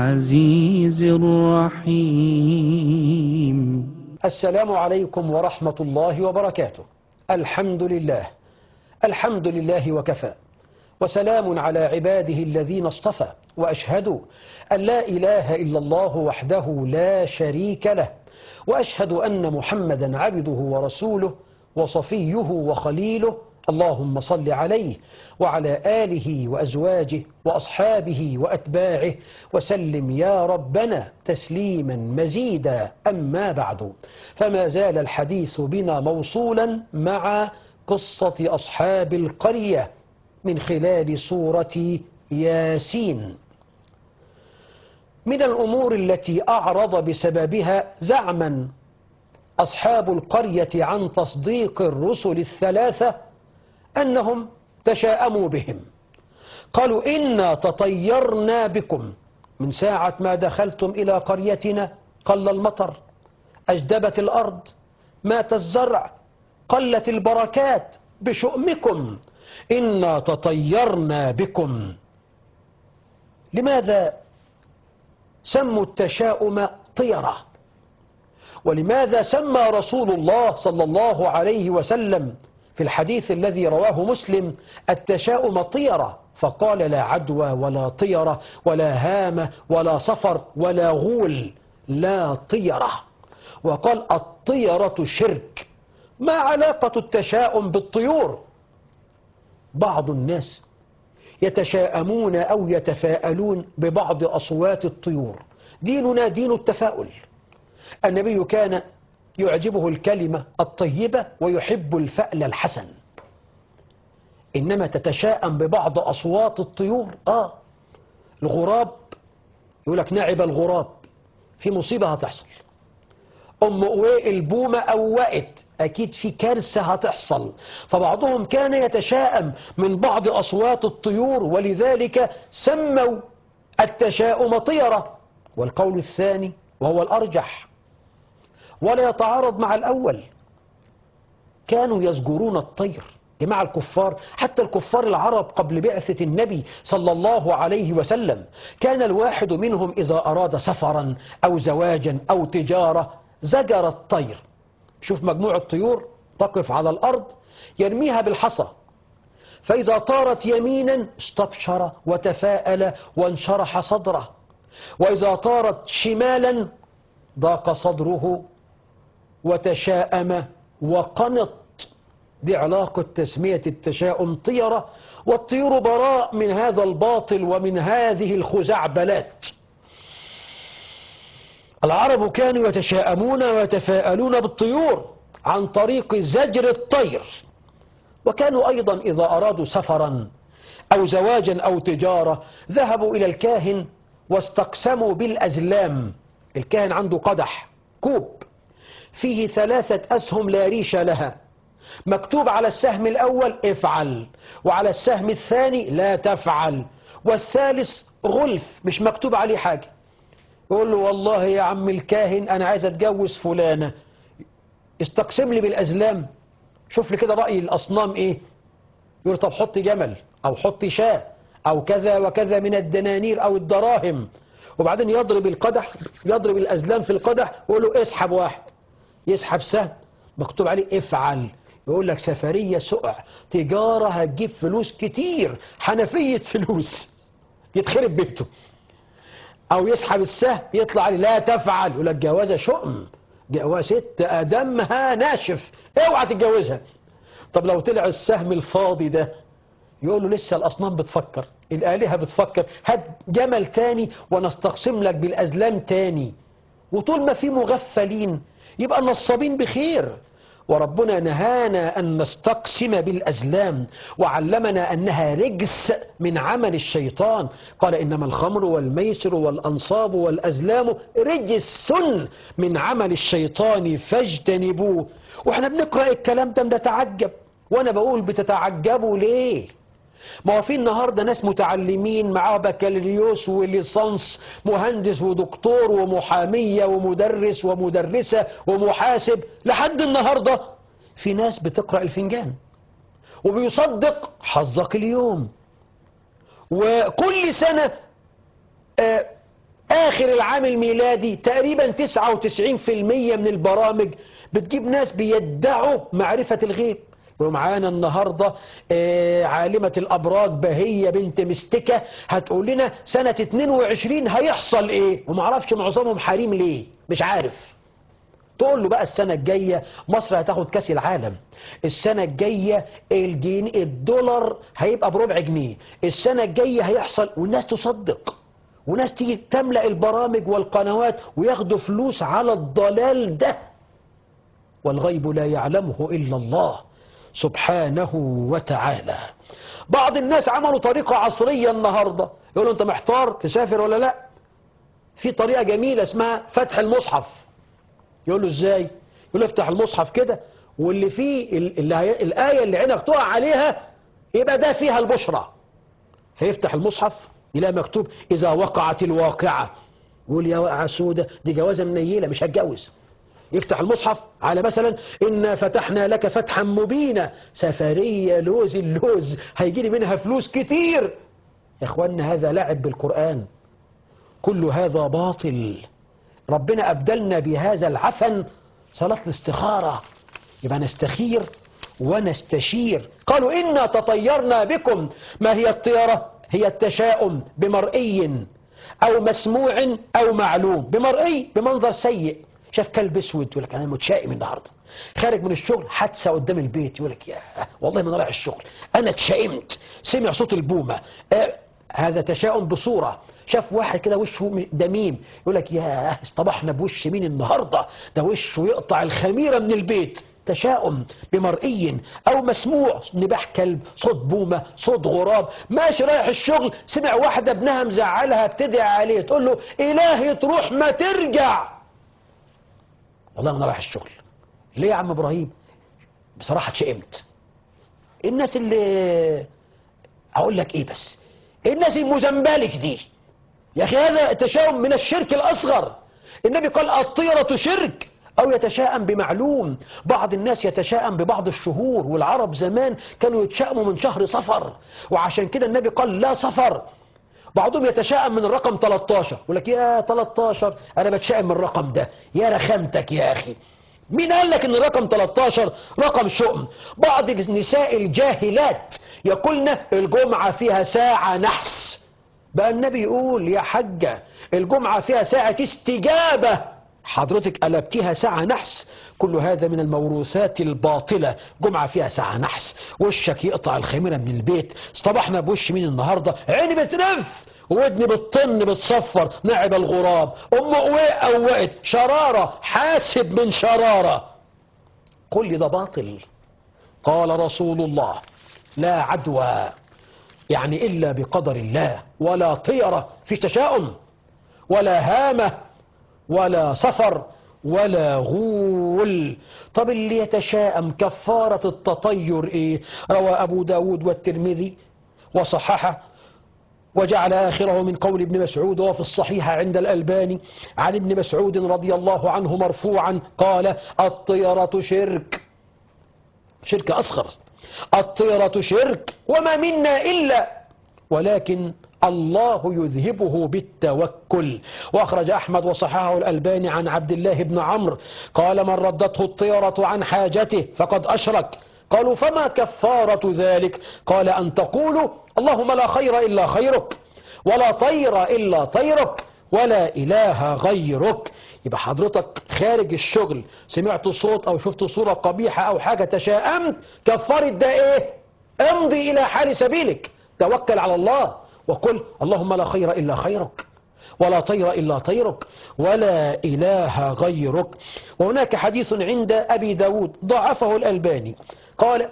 العزيز الرحيم السلام عليكم ورحمة الله وبركاته الحمد لله الحمد لله وكفى وسلام على عباده الذين اصطفى وأشهد أن لا إله إلا الله وحده لا شريك له وأشهد أن محمدا عبده ورسوله وصفيه وخليله اللهم صل عليه وعلى آله وأزواجه وأصحابه وأتباعه وسلم يا ربنا تسليما مزيدا أما بعد فما زال الحديث بنا موصولا مع قصة أصحاب القرية من خلال سورة ياسين من الأمور التي أعرض بسببها زعما أصحاب القرية عن تصديق الرسل الثلاثة أنهم تشاءموا بهم قالوا إنا تطيرنا بكم من ساعة ما دخلتم إلى قريتنا قل المطر أجدبت الأرض مات الزرع قلت البركات بشؤمكم إنا تطيرنا بكم لماذا سموا التشاؤم طيرة ولماذا سمى رسول الله صلى الله عليه وسلم في الحديث الذي رواه مسلم التشاؤم طيرة فقال لا عدوى ولا طيرة ولا هامة ولا صفر ولا غول لا طيرة وقال الطيرة شرك ما علاقة التشاؤم بالطيور بعض الناس يتشاءمون أو يتفاءلون ببعض أصوات الطيور ديننا دين التفاؤل النبي كان يعجبه الكلمة الطيبة ويحب الفأل الحسن إنما تتشاءم ببعض أصوات الطيور آه الغراب يقول لك نعب الغراب في مصيبة هتحصل أم قوي البومة أوقت أكيد في كارثة هتحصل فبعضهم كان يتشاءم من بعض أصوات الطيور ولذلك سموا التشاؤم طيرة والقول الثاني وهو الأرجح ولا يتعارض مع الأول كانوا يزجرون الطير جماعة الكفار حتى الكفار العرب قبل بعثة النبي صلى الله عليه وسلم كان الواحد منهم إذا أراد سفرا أو زواجا أو تجارة زجر الطير شوف مجموعة طيور تقف على الأرض يرميها بالحصى فإذا طارت يمينا استبشر وتفاءل وانشرح صدره وإذا طارت شمالا ضاق صدره وتشاءم وقنط دي علاقة تسمية التشاؤم طيرة والطيور براء من هذا الباطل ومن هذه الخزعبلات العرب كانوا يتشاءمون ويتفاءلون بالطيور عن طريق زجر الطير وكانوا أيضا إذا أرادوا سفرا أو زواجا أو تجارة ذهبوا إلى الكاهن واستقسموا بالأزلام الكاهن عنده قدح كوب فيه ثلاثة أسهم لا ريش لها مكتوب على السهم الأول افعل وعلى السهم الثاني لا تفعل والثالث غلف مش مكتوب عليه حاجة يقول له والله يا عم الكاهن أنا عايز أتجوز فلانة استقسم لي بالأزلام شوف لي كده رأي الأصنام إيه يقول طب حط جمل أو حط شاة أو كذا وكذا من الدنانير أو الدراهم وبعدين يضرب القدح يضرب الأزلام في القدح ويقول له اسحب واحد يسحب سهم مكتوب عليه افعل يقول لك سفرية سقع تجارة هتجيب فلوس كتير حنفية فلوس يتخرب بيته او يسحب السهم يطلع عليه لا تفعل يقول لك جوازة شؤم جواز ست ادمها ناشف اوعى تتجوزها طب لو طلع السهم الفاضي ده يقول له لسه الاصنام بتفكر الالهه بتفكر هات جمل تاني ونستقسم لك بالازلام تاني وطول ما في مغفلين يبقى النصابين بخير وربنا نهانا أن نستقسم بالأزلام وعلمنا أنها رجس من عمل الشيطان قال إنما الخمر والميسر والأنصاب والأزلام رجس من عمل الشيطان فاجتنبوه وإحنا بنقرأ الكلام ده بنتعجب وأنا بقول بتتعجبوا ليه ما هو في النهارده ناس متعلمين معاه بكالوريوس وليسانس مهندس ودكتور ومحاميه ومدرس ومدرسه ومحاسب لحد النهارده في ناس بتقرا الفنجان وبيصدق حظك اليوم وكل سنه آه آخر العام الميلادي تقريبا 99% من البرامج بتجيب ناس بيدعوا معرفة الغيب ومعانا النهاردة آه، عالمة الأبراج بهية بنت مستكة هتقول لنا سنة 22 هيحصل ايه ومعرفش معظمهم حريم ليه مش عارف تقول له بقى السنة الجاية مصر هتاخد كاس العالم السنة الجاية الجنيه الدولار هيبقى بربع جنيه السنة الجاية هيحصل والناس تصدق وناس تيجي تملأ البرامج والقنوات وياخدوا فلوس على الضلال ده والغيب لا يعلمه إلا الله سبحانه وتعالى بعض الناس عملوا طريقة عصرية النهاردة يقولوا انت محتار تسافر ولا لا في طريقة جميلة اسمها فتح المصحف يقول له ازاي يقول له افتح المصحف كده واللي فيه ال- اللي هي الآية اللي عينك تقع عليها يبقى ده فيها البشرى فيفتح المصحف يلاقي مكتوب إذا وقعت الواقعة يقول يا واقعة سودة دي جوازة منيلة مش هتجوز يفتح المصحف على مثلا إنا فتحنا لك فتحا مبينا سفرية لوز اللوز هيجي لي منها فلوس كتير يا اخوانا هذا لعب بالقرآن كل هذا باطل ربنا أبدلنا بهذا العفن صلاة الاستخارة يبقى نستخير ونستشير قالوا إنا تطيرنا بكم ما هي الطيرة هي التشاؤم بمرئي أو مسموع أو معلوم بمرئي بمنظر سيء شاف كلب اسود يقول لك انا متشائم النهارده خارج من الشغل حادثه قدام البيت يقول لك يا والله من رايح الشغل انا اتشائمت سمع صوت البومه آه هذا تشاؤم بصوره شاف واحد كده وشه دميم يقول لك يا اصطبحنا بوش مين النهارده ده وشه يقطع الخميره من البيت تشاؤم بمرئي او مسموع نباح كلب صوت بومه صوت غراب ماشي رايح الشغل سمع واحده ابنها مزعلها بتدعي عليه تقول له الهي تروح ما ترجع والله انا رايح الشغل ليه يا عم ابراهيم بصراحه اتشئمت الناس اللي اقول لك ايه بس الناس المزنبلك دي يا اخي هذا تشاؤم من الشرك الاصغر النبي قال الطيره شرك او يتشاءم بمعلوم بعض الناس يتشاءم ببعض الشهور والعرب زمان كانوا يتشائموا من شهر صفر وعشان كده النبي قال لا صفر بعضهم يتشائم من الرقم 13 يقول لك يا 13 انا بتشائم من الرقم ده يا رخامتك يا اخي مين قال لك ان الرقم 13 رقم شؤم بعض النساء الجاهلات يقولن الجمعة فيها ساعة نحس بقى النبي يقول يا حجة الجمعة فيها ساعة استجابة حضرتك قلبتها ساعة نحس كل هذا من الموروثات الباطلة جمعة فيها ساعة نحس وشك يقطع الخميرة من البيت اصطبحنا بوش مين النهاردة عيني بترف ودني بتطن بتصفر نعب الغراب ام قوي قوقت شرارة حاسب من شرارة كل ده باطل قال رسول الله لا عدوى يعني إلا بقدر الله ولا طيرة في تشاؤم ولا هامة ولا سفر ولا غول طب اللي يتشاءم كفارة التطير ايه روى ابو داود والترمذي وصححه وجعل آخره من قول ابن مسعود وفي الصحيح عند الألباني عن ابن مسعود رضي الله عنه مرفوعا قال الطيرة شرك شرك أصغر الطيرة شرك وما منا إلا ولكن الله يذهبه بالتوكل وأخرج أحمد وصححه الألباني عن عبد الله بن عمرو قال من ردته الطيرة عن حاجته فقد أشرك قالوا فما كفارة ذلك قال أن تقولوا اللهم لا خير إلا خيرك ولا طير إلا طيرك ولا إله غيرك يبقى حضرتك خارج الشغل سمعت صوت أو شفت صورة قبيحة أو حاجة تشاءمت كفرت ده إيه امضي إلى حال سبيلك توكل على الله وقل اللهم لا خير إلا خيرك ولا طير إلا طيرك ولا إله غيرك وهناك حديث عند أبي داود ضعفه الألباني قال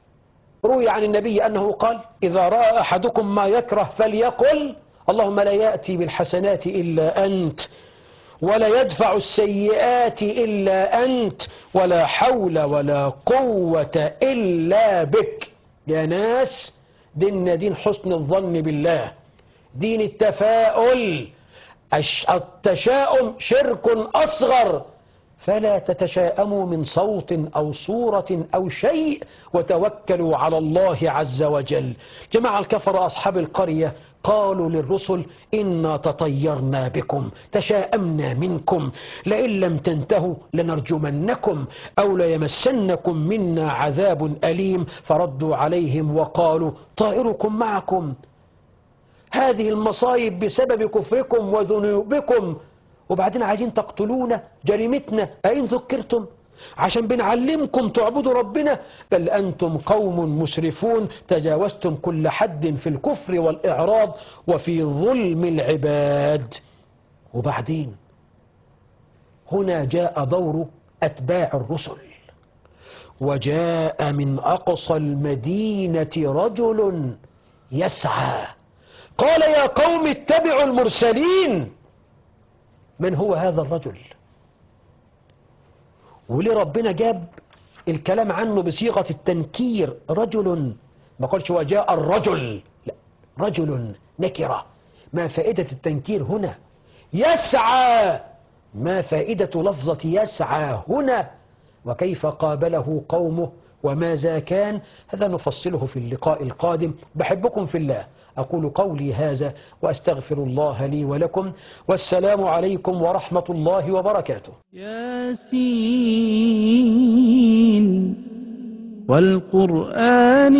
روي عن النبي أنه قال إذا رأى أحدكم ما يكره فليقل اللهم لا يأتي بالحسنات إلا أنت ولا يدفع السيئات إلا أنت ولا حول ولا قوة إلا بك يا ناس ديننا دين حسن الظن بالله دين التفاؤل التشاؤم شرك أصغر فلا تتشاءموا من صوت أو صورة أو شيء وتوكلوا على الله عز وجل جماعة الكفر أصحاب القرية قالوا للرسل إنا تطيرنا بكم تشاءمنا منكم لئن لم تنتهوا لنرجمنكم أو ليمسنكم منا عذاب أليم فردوا عليهم وقالوا طائركم معكم هذه المصايب بسبب كفركم وذنوبكم وبعدين عايزين تقتلونا جريمتنا أين ذكرتم عشان بنعلمكم تعبدوا ربنا بل أنتم قوم مسرفون تجاوزتم كل حد في الكفر والإعراض وفي ظلم العباد وبعدين هنا جاء دور أتباع الرسل وجاء من أقصى المدينة رجل يسعى قال يا قوم اتبعوا المرسلين من هو هذا الرجل وليه ربنا جاب الكلام عنه بصيغة التنكير رجل ما قالش وجاء الرجل لا رجل نكرة ما فائدة التنكير هنا يسعى ما فائدة لفظة يسعى هنا وكيف قابله قومه وماذا كان هذا نفصله في اللقاء القادم بحبكم في الله أقول قولي هذا وأستغفر الله لي ولكم والسلام عليكم ورحمة الله وبركاته ياسين والقرآن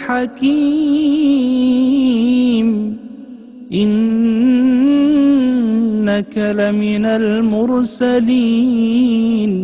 الحكيم إنك لمن المرسلين